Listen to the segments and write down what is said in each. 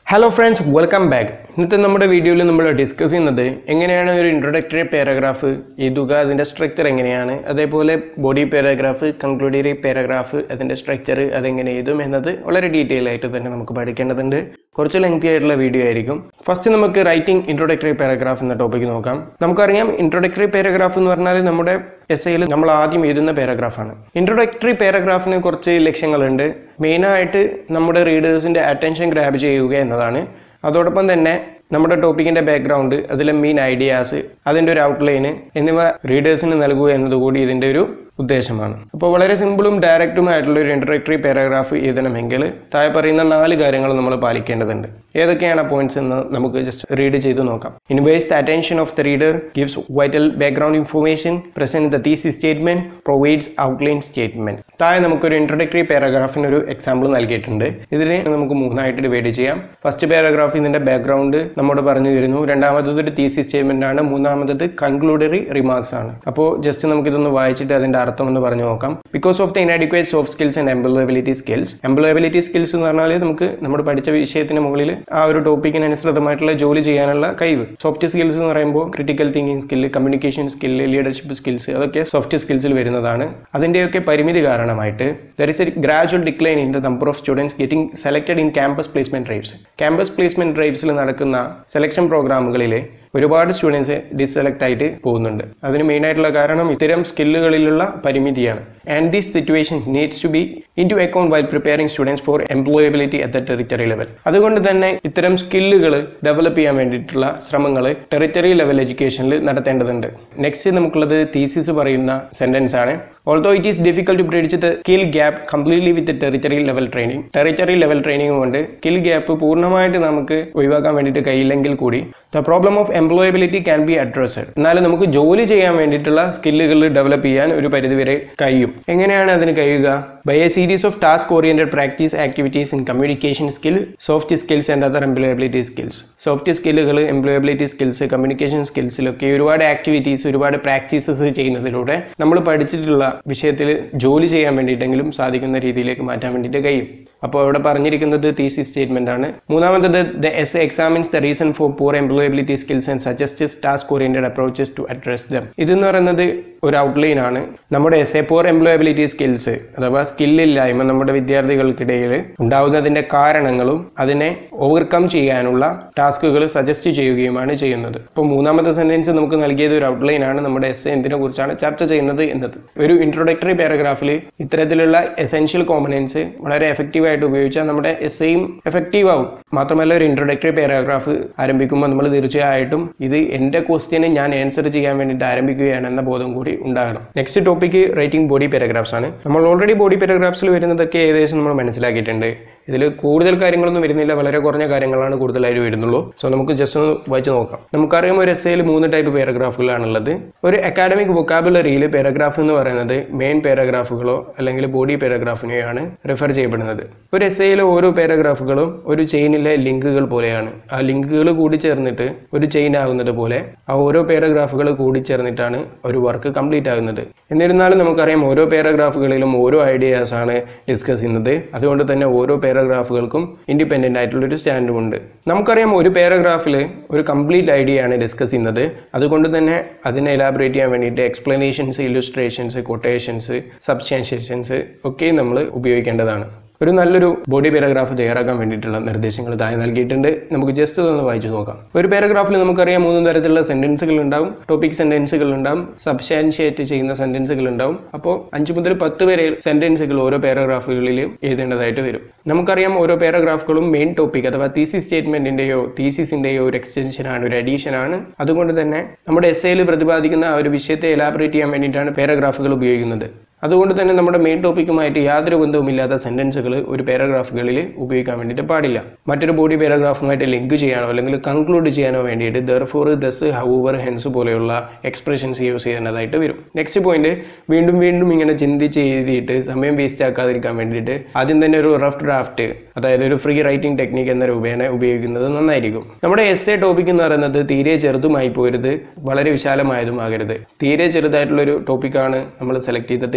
hello friends welcome back ഇന്നത്തെ നമ്മുടെ വീഡിയോയിൽ നമ്മൾ ഡിസ്കസ് ചെയ്യുന്നത് എങ്ങനെയാണ് ഒരു ഇൻട്രൊഡക്ടറി പാരഗ്രാഫ് എഴുതുക അതിൻ്റെ സ്ട്രക്ചർ എങ്ങനെയാണ് അതേപോലെ ബോഡി പാരഗ്രാഫ് കൺക്ലൂഡറി പാരഗ്രാഫ് അതിൻ്റെ സ്ട്രക്ചർ അതെങ്ങനെ എഴുതും എന്നത് വളരെ ഡീറ്റെയിൽ ആയിട്ട് തന്നെ നമുക്ക് പഠിക്കേണ്ടതുണ്ട് കുറച്ച് ലെങ്തി ആയിട്ടുള്ള വീഡിയോ ആയിരിക്കും ഫസ്റ്റ് നമുക്ക് റൈറ്റിംഗ് ഇൻട്രൊഡക്ടറി പാരഗ്രാഫ് എന്ന ടോപ്പിക്ക് നോക്കാം നമുക്കറിയാം ഇൻട്രൊഡക്ടറി പാരഗ്രാഫ് എന്ന് പറഞ്ഞാൽ നമ്മുടെ എസ് ഐയിൽ നമ്മൾ ആദ്യം എഴുതുന്ന പാരഗ്രാഫാണ് ഇൻട്രൊഡക്ടറി പാരഗ്രാഫിന് കുറച്ച് ലക്ഷ്യങ്ങളുണ്ട് മെയിനായിട്ട് നമ്മുടെ റീഡേഴ്സിൻ്റെ അറ്റൻഷൻ ഗ്രാബ് ചെയ്യുക എന്നതാണ് അതോടൊപ്പം തന്നെ നമ്മുടെ ടോപ്പിക്കിൻ്റെ ബാക്ക്ഗ്രൗണ്ട് അതിലെ മെയിൻ ഐഡിയാസ് അതിൻ്റെ ഒരു ഔട്ട്ലൈന് എന്നിവ റീഡേഴ്സിന് നൽകുക എന്നതുകൂടി ഇതിൻ്റെ ഒരു ഉദ്ദേശമാണ് അപ്പോൾ വളരെ സിമ്പിളും ഡയറക്റ്റുമായിട്ടുള്ള ഒരു ഇൻട്രഡക്ടറി പാരഗ്രാഫ് എഴുതണമെങ്കിൽ താഴെ പറയുന്ന നാല് കാര്യങ്ങൾ നമ്മൾ പാലിക്കേണ്ടതുണ്ട് ഏതൊക്കെയാണ് ആ പോയിന്റ്സ് എന്ന് നമുക്ക് ജസ്റ്റ് റീഡ് ചെയ്ത് നോക്കാം invades the attention of the reader gives vital background information present the thesis statement provides outline statement താഴെ നമുക്കൊരു ഇൻട്രഡക്ടറി പാരഗ്രാഫിന് ഒരു എക്സാമ്പിൾ നൽകിയിട്ടുണ്ട് ഇതിനെ നമുക്ക് മൂന്നായിട്ട് ഡിവൈഡ് ചെയ്യാം ഫസ്റ്റ് പാരഗ്രാഫ് ഇതിന്റെ ബാക്ക്ഗ്രൗണ്ട് നമ്മോട് പറഞ്ഞു തരുന്നു രണ്ടാമത്തത് ഒരു തീസി സ്റ്റേറ്റ്മെന്റ് ആണ് മൂന്നാമത്തത് കൺക്ലൂഡറി റിമാർക്സ് ആണ് അപ്പോൾ ജസ്റ്റ് നമുക്കിതൊന്ന് വായിച്ചിട്ട് അതിന്റെ അർത്ഥം എന്ന് പറഞ്ഞു നോക്കാം because of the inadequate soft skills and employability skills employability skills എന്ന് പറഞ്ഞാൽ നമുക്ക് നമ്മൾ പഠിച്ച വിഷയത്തിന് മുകളിൽ ആ ഒരു ടോപ്പിക്കിന് അനുസൃതമായിട്ടുള്ള ജോലി ചെയ്യാനുള്ള കഴിവ് സോഫ്റ്റ് സ്കിൽസ് എന്ന് പറയുമ്പോൾ critical thinking skill communication skill leadership skills അതൊക്കെ സോഫ്റ്റ് സ്കിൽസിൽ വരുന്നതാണ് അതിൻ്റെയൊക്കെ പരിമിതി കാരണമായിട്ട് there is a gradual decline in the number of students getting selected in campus placement drives campus placement ഡ്രൈവ്സിൽ നടക്കുന്ന സെലക്ഷൻ പ്രോഗ്രാമുകളിലെ ഒരുപാട് സ്റ്റുഡൻസ് ഡിസെലക്ട് ആയിട്ട് പോകുന്നുണ്ട് അതിന് മെയിൻ ആയിട്ടുള്ള കാരണം ഇത്തരം സ്കില്ലുകളിലുള്ള പരിമിതിയാണ് and this situation needs to be into account while preparing students for employability at the territory level അതുകൊണ്ട് തന്നെ ഇത്തരം സ്കില്ലുകൾ ഡെവലപ്പ് ചെയ്യാൻ വേണ്ടിയിട്ടുള്ള ശ്രമങ്ങൾ ടെറിറ്ററി ലെവൽ എഡ്യൂക്കേഷനിൽ നടത്തേണ്ടതുണ്ട് നെക്സ്റ്റ് നമുക്കുള്ളത് തീസിസ് പറയുന്ന സെന്റൻസ് ആണ് although it is difficult to bridge the skill gap completely with territory level training territory level training കൊണ്ട് സ്കിൽ ഗ്യാപ്പ് പൂർണ്ണമായിട്ട് നമുക്ക് ഒഴിവാക്കാൻ വേണ്ടിയിട്ട് കഴിയില്ലെങ്കിൽ കൂടി the problem of employability can be addressed എന്നാലും നമുക്ക് ജോലി ചെയ്യാൻ വേണ്ടിയിട്ടുള്ള സ്കില്ലുകൾ ഡെവലപ്പ് ചെയ്യാൻ ഒരു പരിധിവരെ കഴിയും എങ്ങനെയാണ് അതിന് കഴിയുക by a series of task oriented practice activities in communication skill soft skills and other employability skills soft സ്കില്ലുകൾ എംപ്ലോയബിലിറ്റി സ്കിൽസ് കമ്മ്യൂണിക്കേഷൻ സ്കിൽസിലൊക്കെ ഒരുപാട് ആക്ടിവിറ്റീസ് ഒരുപാട് പ്രാക്ടീസസ് ചെയ്യുന്നതിലൂടെ നമ്മൾ പഠിച്ചിട്ടുള്ള വിഷയത്തിൽ ജോലി ചെയ്യാൻ വേണ്ടിയിട്ടെങ്കിലും സാധിക്കുന്ന രീതിയിലേക്ക് മാറ്റാൻ വേണ്ടിയിട്ട് കഴിയും അപ്പോൾ അവിടെ പറഞ്ഞിരിക്കുന്നത് തീസി സ്റ്റേറ്റ്മെന്റ് ആണ് മൂന്നാമത്തത് the essay examines the reason for poor employability skills and suggests task oriented approaches to address them ഇതെന്ന് പറയുന്നത് ഒരു ഔട്ട്ലൈൻ ആണ് നമ്മുടെ essay poor employability skills അഥവാ സ്കില്ലില്ലായ്മ നമ്മുടെ വിദ്യാർത്ഥികൾക്കിടയിൽ ഉണ്ടാവുന്നതിന്റെ കാരണങ്ങളും അതിനെ ഓവർകം ചെയ്യാനുള്ള ടാസ്കുകൾ സജസ്റ്റ് ചെയ്യുകയുമാണ് ചെയ്യുന്നത് അപ്പോൾ മൂന്നാമത്തെ സെന്റൻസ് നമുക്ക് നൽകിയത് ഒരു ഔട്ട്ലൈൻ ആണ് നമ്മുടെ എസ് എന്തിനെ കുറിച്ചാണ് ചർച്ച ചെയ്യുന്നത് എന്നത് ഒരു ഇൻട്രൊഡക്ടറി പാരഗ്രാഫിൽ ഇത്തരത്തിലുള്ള എസെൻഷ്യൽ കോമ്പനൻസ് വളരെ എഫക്റ്റീവ് ആയിട്ട് ഉപയോഗിച്ചാൽ നമ്മുടെ എസ് എയും എഫക്റ്റീവ് ആവും മാത്രമല്ല ഒരു ഇൻട്രൊഡക്ടറി പാരഗ്രാഫ് ആരംഭിക്കുമ്പോൾ നമ്മൾ തീർച്ചയായിട്ടും ഇത് എൻ്റെ ക്വസ്റ്റ്യന് ഞാൻ ആൻസർ ചെയ്യാൻ വേണ്ടിയിട്ട് ആരംഭിക്കുകയാണ് എന്ന ബോധം കൂടി ഉണ്ടാകണം next topic writing body paragraphs ആണ് നമ്മൾ ഓൾറെഡി ബോഡി പാരഗ്രാഫ്സിൽ വരുന്നതൊക്കെ ഏകദേശം നമ്മൾ മനസ്സിലാക്കിയിട്ടുണ്ട് ഇതിൽ കൂടുതൽ കാര്യങ്ങളൊന്നും വരുന്നില്ല വളരെ കുറഞ്ഞ കാര്യങ്ങളാണ് കൂടുതലായിട്ട് വരുന്നുള്ളൂ സോ നമുക്ക് ജസ്റ്റ് ഒന്ന് വായിച്ച് നോക്കാം നമുക്കറിയാം ഒരു എസ് മൂന്ന് ടൈപ്പ് പാരഗ്രാഫുകളാണുള്ളത് ഒരു അക്കാഡമിക് വൊക്കാബുലറിയിൽ പാരഗ്രാഫ് എന്ന് പറയുന്നത് മെയിൻ പാരഗ്രാഫുകളോ അല്ലെങ്കിൽ ബോഡി പാരഗ്രാഫിനെയാണ് റെഫർ ചെയ്യപ്പെടുന്നത് ഒരു എസ് ഓരോ പാരഗ്രാഫുകളും ഒരു ചെയിനിലെ ലിങ്കുകൾ പോലെയാണ് ആ ലിങ്കുകൾ കൂടി ചേർന്നിട്ട് ഒരു ചെയിൻ ആകുന്നത് പോലെ ആ ഓരോ പാരഗ്രാഫുകൾ കൂടി ചേർന്നിട്ടാണ് ഒരു വർക്ക് കംപ്ലീറ്റ് ആകുന്നത് എന്നിരുന്നാലും നമുക്കറിയാം ഓരോ പാരഗ്രാഫുകളിലും ഓരോ ഐഡിയാസ് ആണ് ഡിസ്കസ് ചെയ്യുന്നത് അതുകൊണ്ട് തന്നെ ഓരോ പാരഗ്രാഫുകൾക്കും ഇൻഡിപെൻഡൻ്റ് ആയിട്ടുള്ള ഒരു സ്റ്റാൻഡും ഉണ്ട് നമുക്കറിയാം ഒരു പാരഗ്രാഫിൽ ഒരു കംപ്ലീറ്റ് ഐഡിയ ആണ് ഡിസ്കസ് ചെയ്യുന്നത് അതുകൊണ്ട് തന്നെ അതിനെ എലാബറേറ്റ് ചെയ്യാൻ വേണ്ടിയിട്ട് എക്സ്പ്ലനേഷൻസ് ഇല്ലുസ്ട്രേഷൻസ് കൊട്ടേഷൻസ് സബ്സ്റ്റാൻഷിയേഷൻസ് ഒക്കെ നമ്മൾ ഉപയോഗിക്കേണ്ടതാണ് ഒരു നല്ലൊരു ബോഡി പാരഗ്രാഫ് തയ്യാറാക്കാൻ വേണ്ടിയിട്ടുള്ള നിർദ്ദേശങ്ങൾ താഴെ നൽകിയിട്ടുണ്ട് നമുക്ക് ജസ്റ്റ് ഒന്ന് വായിച്ചു നോക്കാം ഒരു പാരഗ്രാഫിൽ നമുക്കറിയാം മൂന്ന് തരത്തിലുള്ള സെന്റൻസുകൾ ഉണ്ടാവും ടോപ്പിക് സെന്റൻസുകൾ ഉണ്ടാവും സബ്സ്റ്റാൻഷിയേറ്റ് ചെയ്യുന്ന സെന്റൻസുകൾ ഉണ്ടാവും അപ്പോൾ അഞ്ച് മുതൽ പത്ത് വരെ സെന്റൻസുകൾ ഓരോ പാരഗ്രാഫുകളിൽ എഴുതേണ്ടതായിട്ട് വരും നമുക്കറിയാം ഓരോ പാരഗ്രാഫുകളും മെയിൻ ടോപ്പിക് അഥവാ തീസി സ്റ്റേറ്റ്മെന്റിന്റെയോ തീസിസിന്റെയോ ഒരു എക്സ്റ്റൻഷൻ ആണ് ഒരു അഡീഷൻ ആണ് അതുകൊണ്ട് തന്നെ നമ്മുടെ എസ് എയിൽ പ്രതിപാദിക്കുന്ന ആ ഒരു വിഷയത്തെ എലാബറേറ്റ് ചെയ്യാൻ വേണ്ടിയിട്ടാണ് പാരഗ്രാഫുകൾ ഉപയോഗിക്കുന്നത് അതുകൊണ്ട് തന്നെ നമ്മുടെ മെയിൻ ടോപ്പിക്കുമായിട്ട് യാതൊരു ബന്ധവുമില്ലാത്ത സെന്റൻസുകൾ ഒരു പാരഗ്രാഫുകളിൽ ഉപയോഗിക്കാൻ വേണ്ടിയിട്ട് പാടില്ല മറ്റൊരു ബോഡി പാരഗ്രാഫുമായിട്ട് ലിങ്ക് ചെയ്യാനോ അല്ലെങ്കിൽ കൺക്ലൂഡ് ചെയ്യാനോ വേണ്ടിയിട്ട് ദർഫോർ ദസ് ഹൗവർ ഹെൻസ് പോലെയുള്ള എക്സ്പ്രഷൻസ് യൂസ് ചെയ്യേണ്ടതായിട്ട് വരും നെക്സ്റ്റ് പോയിന്റ് വീണ്ടും വീണ്ടും ഇങ്ങനെ ചിന്തിച്ച് എഴുതിയിട്ട് സമയം വേസ്റ്റ് ആക്കാതിരിക്കാൻ വേണ്ടിയിട്ട് ആദ്യം തന്നെ ഒരു റഫ് ഡ്രാഫ്റ്റ് അതായത് ഒരു ഫ്രീ റൈറ്റിംഗ് ടെക്നിക്ക് എന്ന രൂപേണ ഉപയോഗിക്കുന്നത് നന്നായിരിക്കും നമ്മുടെ എസ് എ ടോപ്പിക് എന്ന് പറയുന്നത് തീരെ ചെറുതുമായി പോരുത് വളരെ വിശാലമായതും ആകരുത് തീരെ ചെറുതായിട്ടുള്ള ഒരു ടോപ്പിക്കാണ് നമ്മൾ സെലക്ട് ചെയ്തത്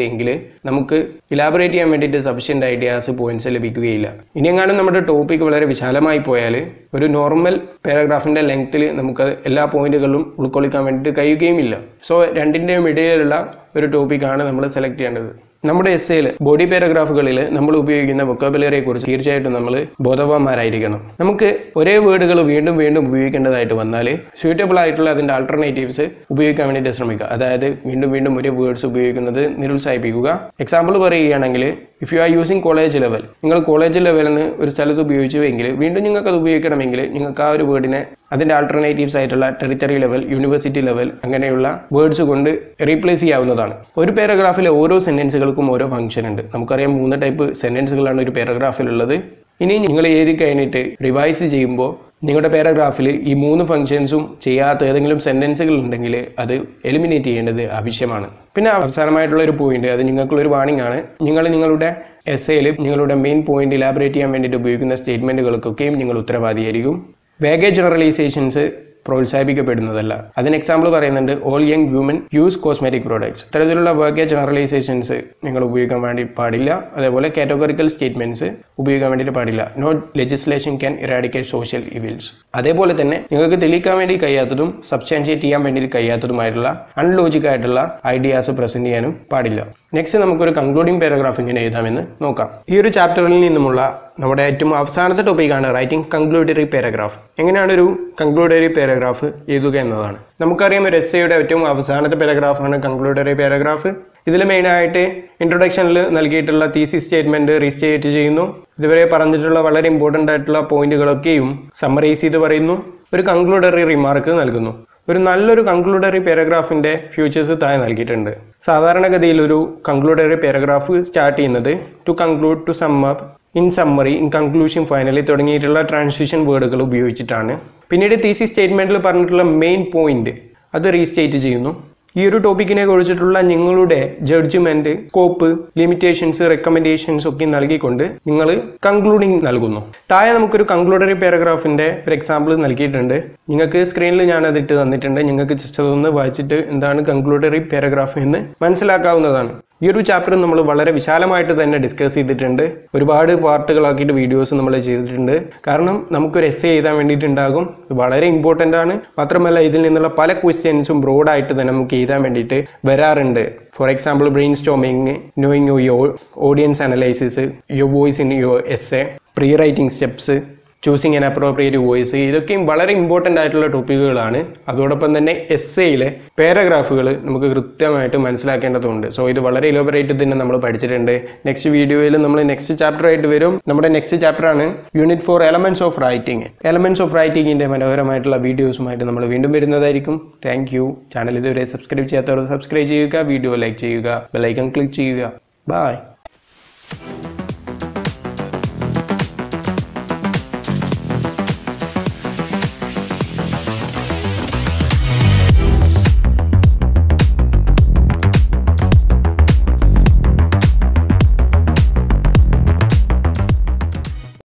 എങ്കിൽ നമുക്ക് ഇലാബറേറ്റ് ചെയ്യാൻ വേണ്ടിയിട്ട് സഫീഷ്യൻ്റ് ഐഡിയാസ് പോയിന്റ്സ് ലഭിക്കുകയില്ല ഇനി എങ്ങാനും നമ്മുടെ ടോപ്പിക് വളരെ വിശാലമായി പോയാൽ ഒരു നോർമൽ പാരഗ്രാഫിൻ്റെ ലെങ്ത്തിൽ നമുക്ക് എല്ലാ പോയിന്റുകളും ഉൾക്കൊള്ളിക്കാൻ വേണ്ടിയിട്ട് കഴിയുകയുമില്ല സോ രണ്ടിൻ്റെയും ഇടയിലുള്ള ഒരു ടോപ്പിക്കാണ് നമ്മൾ സെലക്ട് ചെയ്യേണ്ടത് നമ്മുടെ എസ് എയിൽ ബോഡി പാരഗ്രാഫുകളിൽ നമ്മൾ ഉപയോഗിക്കുന്ന വൊക്കാബുലറിയെ കുറിച്ച് തീർച്ചയായിട്ടും നമ്മൾ ബോധവാന്മാരായിരിക്കണം നമുക്ക് ഒരേ വേർഡുകൾ വീണ്ടും വീണ്ടും ഉപയോഗിക്കേണ്ടതായിട്ട് വന്നാൽ സ്യൂട്ടബിൾ ആയിട്ടുള്ള അതിൻ്റെ ആൾട്ടർനേറ്റീവ്സ് ഉപയോഗിക്കാൻ വേണ്ടിയിട്ട് ശ്രമിക്കുക അതായത് വീണ്ടും വീണ്ടും ഒരേ വേർഡ്സ് ഉപയോഗിക്കുന്നത് നിരുത്സാഹിപ്പിക്കുക എക്സാമ്പിൾ പറയുകയാണെങ്കിൽ if you are using college level നിങ്ങൾ കോളേജ് ലെവലിൽ നിന്ന് ഒരു സ്ഥലത്ത് ഉപയോഗിച്ചുവെങ്കിൽ വീണ്ടും നിങ്ങൾക്ക് അത് ഉപയോഗിക്കണമെങ്കിൽ നിങ്ങൾക്ക് ആ ഒരു വേർഡിനെ അതിൻ്റെ ആൾട്ടർനേറ്റീവ്സ് ആയിട്ടുള്ള ടെറിറ്ററി ലെവൽ യൂണിവേഴ്സിറ്റി ലെവൽ അങ്ങനെയുള്ള വേർഡ്സ് കൊണ്ട് റീപ്ലേസ് ചെയ്യാവുന്നതാണ് ഒരു പാരഗ്രാഫിലെ ഓരോ സെൻറ്റൻസുകൾക്കും ഓരോ ഫംഗ്ഷൻ ഉണ്ട് നമുക്കറിയാം മൂന്ന് ടൈപ്പ് സെൻറ്റൻസുകളാണ് ഒരു പാരഗ്രാഫിലുള്ളത് ഇനി നിങ്ങൾ എഴുതി കഴിഞ്ഞിട്ട് റിവൈസ് ചെയ്യുമ്പോൾ നിങ്ങളുടെ പാരഗ്രാഫിൽ ഈ മൂന്ന് ഫംഗ്ഷൻസും ചെയ്യാത്ത ഏതെങ്കിലും സെൻറ്റൻസുകൾ ഉണ്ടെങ്കിൽ അത് എലിമിനേറ്റ് ചെയ്യേണ്ടത് ആവശ്യമാണ് പിന്നെ അവസാനമായിട്ടുള്ള ഒരു പോയിന്റ് അത് നിങ്ങൾക്കുള്ളൊരു വാണിംഗ് ആണ് നിങ്ങൾ നിങ്ങളുടെ എസ് എയിൽ നിങ്ങളുടെ മെയിൻ പോയിന്റ് ഇലാബറേറ്റ് ചെയ്യാൻ വേണ്ടിയിട്ട് ഉപയോഗിക്കുന്ന സ്റ്റേറ്റ്മെൻറ്റുകൾക്കൊക്കെയും നിങ്ങൾ ഉത്തരവാദിയായിരിക്കും വേഗ ജനറലൈസേഷൻസ് പ്രോത്സാഹിപ്പിക്കപ്പെടുന്നതല്ല അതിന് എക്സാമ്പിൾ പറയുന്നുണ്ട് all young women use cosmetic products ഇത്തരത്തിലുള്ള വേഗ ജനറലൈസേഷൻസ് നിങ്ങൾ ഉപയോഗിക്കാൻ വേണ്ടി പാടില്ല അതേപോലെ കാറ്റഗോറിക്കൽ സ്റ്റേറ്റ്മെന്റ്സ് ഉപയോഗിക്കാൻ വേണ്ടിയിട്ട് പാടില്ല no legislation can eradicate social evils അതേപോലെ തന്നെ നിങ്ങൾക്ക് തെളിയിക്കാൻ വേണ്ടി കഴിയാത്തതും സബ്സ്റ്റാൻഷിയേറ്റ് ചെയ്യാൻ വേണ്ടി കഴിയാത്തതുമായിട്ടുള്ള അൺലോജിക് ആയിട്ടുള്ള ഐഡിയാസ് പ്രസന്റ് ചെയ്യാനും പാടില്ല നെക്സ്റ്റ് നമുക്കൊരു കൺക്ലൂഡിംഗ് പാരഗ്രാഫ് എങ്ങനെ എഴുതാമെന്ന് നോക്കാം ഈ ഒരു ചാപ്റ്ററിൽ നിന്നുമുള്ള നമ്മുടെ ഏറ്റവും അവസാനത്തെ ടോപ്പിക്കാണ് റൈറ്റിംഗ് കൺക്ലൂഡറി പാരഗ്രാഫ് എങ്ങനെയാണ് ഒരു കൺക്ലൂഡറി പാരഗ്രാഫ് എഴുതുക എന്നതാണ് നമുക്കറിയാം ഒരു എസ് യുടെ ഏറ്റവും അവസാനത്തെ പാരഗ്രാഫാണ് കൺക്ലൂഡറി പാരഗ്രാഫ് ഇതിൽ മെയിനായിട്ട് ഇൻട്രൊഡക്ഷനിൽ നൽകിയിട്ടുള്ള തീസി സ്റ്റേറ്റ്മെന്റ് റീസ്റ്റേറ്റ് ചെയ്യുന്നു ഇതുവരെ പറഞ്ഞിട്ടുള്ള വളരെ ഇമ്പോർട്ടൻ്റ് ആയിട്ടുള്ള പോയിന്റുകളൊക്കെയും സമ്മറൈസ് ചെയ്ത് പറയുന്നു ഒരു കൺക്ലൂഡറി റിമാർക്ക് നൽകുന്നു ഒരു നല്ലൊരു കൺക്ലൂഡറി പാരഗ്രാഫിന്റെ ഫ്യൂച്ചേഴ്സ് താഴെ നൽകിയിട്ടുണ്ട് സാധാരണഗതിയിൽ ഒരു കൺക്ലൂഡറി പാരഗ്രാഫ് സ്റ്റാർട്ട് ചെയ്യുന്നത് to conclude to sum up in summary in conclusion finally തുടങ്ങിയിട്ടുള്ള ട്രാൻസിഷൻ വേർഡുകൾ ഉപയോഗിച്ചിട്ടാണ് പിന്നീട് തീസി സ്റ്റേറ്റ്മെന്റിൽ പറഞ്ഞിട്ടുള്ള മെയിൻ പോയിന്റ് അത് റീസ്റ്റേറ്റ് ചെയ്യുന്നു ഈ ഒരു ടോപ്പിക്കിനെ കുറിച്ചിട്ടുള്ള നിങ്ങളുടെ ജഡ്ജ്മെന്റ് സ്കോപ്പ് ലിമിറ്റേഷൻസ് റെക്കമെൻഡേഷൻസ് ഒക്കെ നൽകിക്കൊണ്ട് നിങ്ങൾ കൺക്ലൂഡിങ് നൽകുന്നു താഴെ നമുക്കൊരു കൺക്ലൂഡറി പാരഗ്രാഫിന്റെ ഒരു എക്സാമ്പിൾ നൽകിയിട്ടുണ്ട് നിങ്ങൾക്ക് സ്ക്രീനിൽ ഞാൻ അത് ഇട്ട് തന്നിട്ടുണ്ട് നിങ്ങൾക്ക് ജസ്റ്റ് അതൊന്ന് വായിച്ചിട്ട് എന്താണ് കൺക്ലൂഡറി പാരഗ്രാഫ് എന്ന് മനസ്സിലാക്കാവുന്നതാണ് ഈ ഒരു ചാപ്റ്റർ നമ്മൾ വളരെ വിശാലമായിട്ട് തന്നെ ഡിസ്കസ് ചെയ്തിട്ടുണ്ട് ഒരുപാട് പാർട്ടുകളാക്കിയിട്ട് വീഡിയോസ് നമ്മൾ ചെയ്തിട്ടുണ്ട് കാരണം നമുക്കൊരു എസ് എ എഴുതാൻ വേണ്ടിയിട്ടുണ്ടാകും ഇത് വളരെ ഇമ്പോർട്ടൻ്റ് ആണ് മാത്രമല്ല ഇതിൽ നിന്നുള്ള പല ക്വസ്റ്റ്യൻസും ബ്രോഡായിട്ട് തന്നെ നമുക്ക് എഴുതാൻ വേണ്ടിയിട്ട് വരാറുണ്ട് for example brainstorming knowing your audience analysis your voice in your essay pre writing steps choosing an appropriate voice ഇതൊക്കെയും വളരെ ഇമ്പോർട്ടൻ്റ് ആയിട്ടുള്ള ടോപ്പിക്കുകളാണ് അതോടൊപ്പം തന്നെ എസ് എയിലെ പാരഗ്രാഫുകൾ നമുക്ക് കൃത്യമായിട്ട് മനസ്സിലാക്കേണ്ടതുണ്ട് സോ ഇത് വളരെ ഇലോബറേറ്റ് തന്നെ നമ്മൾ പഠിച്ചിട്ടുണ്ട് നെക്സ്റ്റ് വീഡിയോയിൽ നമ്മൾ നെക്സ്റ്റ് ചാപ്റ്റർ ആയിട്ട് വരും നമ്മുടെ നെക്സ്റ്റ് ചാപ്റ്റർ ആണ് unit four elements of writing elements of റൈറ്റിംഗിന്റെ മനോഹരമായിട്ടുട്ടുള്ള വീഡിയോസുമായിട്ട് നമ്മൾ വീണ്ടും വരുന്നതായിരിക്കും താങ്ക് യു ചാനൽ ഇതുവരെ സബ്സ്ക്രൈബ് ചെയ്യാത്തവർ സബ്സ്ക്രൈബ് ചെയ്യുക വീഡിയോ ലൈക്ക് ചെയ്യുക ബെലൈക്കൺ ക്ലിക്ക് ചെയ്യുക ബൈ